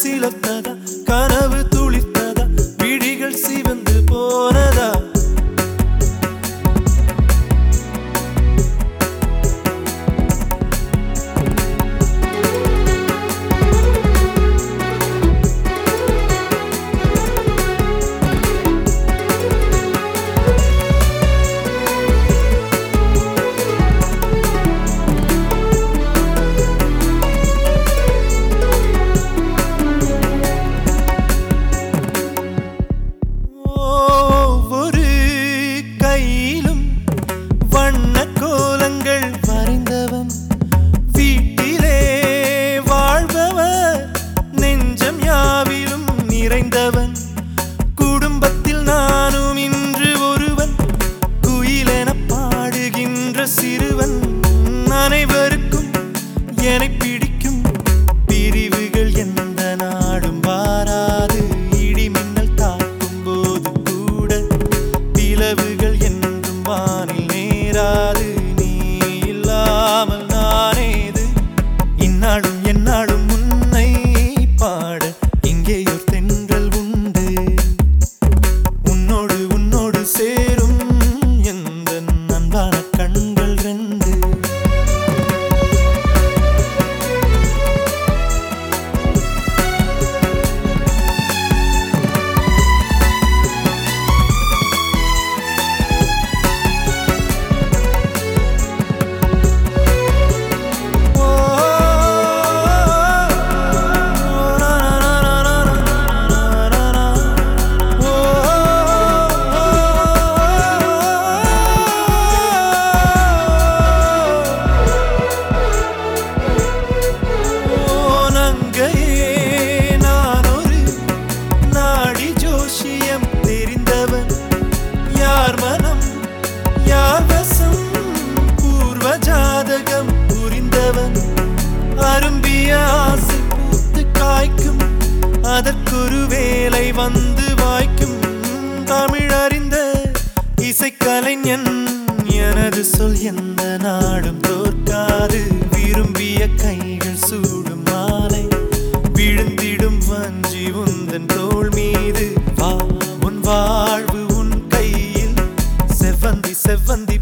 சிலத்ததா கனவு துளிர்த்ததா விழிகள் சிவந்து போனதா ஒவ்வொரு கையிலும் வண்ண கோலங்கள் வரைந்தவன் வீட்டிலே வாழ்பவர் நெஞ்சம் யாவிலும் நிறைந்தவன் குடும்பத்தில் நானும் இன்று ஒருவன் குயிலென பாடுகின்ற சிறுவன் அனைவருக்கும் என்னை பிடிக்கும் பிரிவுகள் எந்த நாடும் வாராது இடி மின்னல் தாக்கும் போது கூட பிளவுகள் என்றும் வானில் நேராது நீ இல்லாமல் நானேது இந்நாளும் எந்நாளும் உன்னை பாட இங்கே ஒரு தென்றல் உண்டு உன்னோடு உன்னோடு சேரும் எந்த அன்பான கண்கள் ரெண்டு நாடி ஜோஷியம் தெரிந்தவன் யார் மனம் யார் வசம் பூர்வ ஜாதகம் புரிந்தவன் அரும்பிய ஆசை பூத்து காய்க்கும் அதற்கொரு வேலை வந்து வாய்க்கும் தமிழ் அறிந்த இசைக்கலைஞன் எனது சொல் எந்த நாடும் தோற்காது விரும்பிய கைகள் சூடும் மாலை விழுந்திடும் வஞ்சி உந்தன் தோள் மீது வா உன் வாழ்வு உன் கையில் செவ்வந்தி செவ்வந்தி